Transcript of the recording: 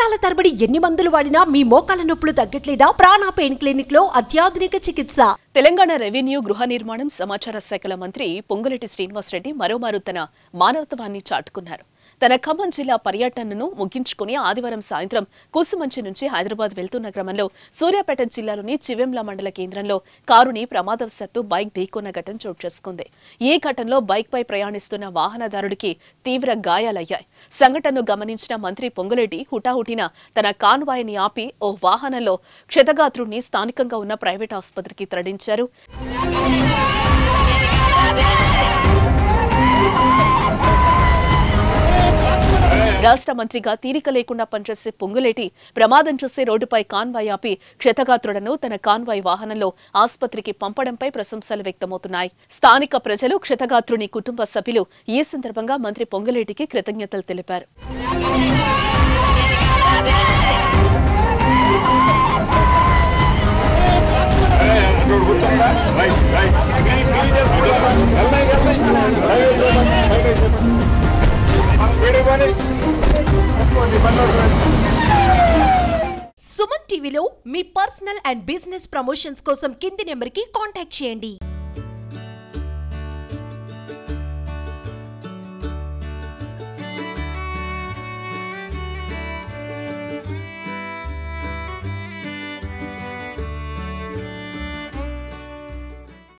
సంవత్సరాల తరబడి ఎన్ని మందులు వాడినా మీ మోకాల నొప్పులు తగ్గట్లేదా ప్రాణ పెయిన్ క్లినిక్ లో అత్యాధునిక చికిత్స తెలంగాణ రెవెన్యూ గృహ నిర్మాణం సమాచార శాఖల మంత్రి పొంగులేటి శ్రీనివాసరెడ్డి మరోమారు తన మానవత్వాన్ని చాటుకున్నారు తన ఖమ్మం జిల్లా పర్యటనను ముగించుకుని ఆదివారం సాయంత్రం కూసుమంచి నుంచి హైదరాబాద్ వెళ్తున్న క్రమంలో సూర్యాపేట జిల్లాలోని చివెంల మండల కేంద్రంలో కారుని ప్రమాదవశాత్తు బైక్ ఢీకొన్న ఘటన చోటు చేసుకుంది ఈ ఘటనలో బైక్ పై ప్రయాణిస్తున్న వాహనదారుడికి తీవ్ర గాయాలయ్యాయి సంఘటనను గమనించిన మంత్రి పొంగులేటి హుటాహుటిన తన కాన్వాయ్ని ఆపి ఓ వాహనంలో క్షతగాత్రుడిని స్థానికంగా ఉన్న ప్రైవేట్ ఆసుపత్రికి తరలించారు రాష్ట్ర మంత్రిగా తీరిక లేకుండా పనిచేసే పొంగులేటి ప్రమాదం చూస్తే రోడ్డుపై కాన్వాయ్ ఆపి క్షతగాత్రులను తన కాన్వాయ్ వాహనంలో ఆసుపత్రికి పంపడంపై ప్రశంసలు వ్యక్తమవుతున్నాయి స్థానిక ప్రజలు క్షతగాత్రుని కుటుంబ సభ్యులు ఈ సందర్భంగా మంత్రి పొంగులేటికి కృతజ్ఞతలు తెలిపారు సుమన్ టీవీలో మీ పర్సనల్ అండ్ బిజినెస్ ప్రమోషన్స్ కోసం కింది నెంబర్ కి కాంటాక్ట్ చేయండి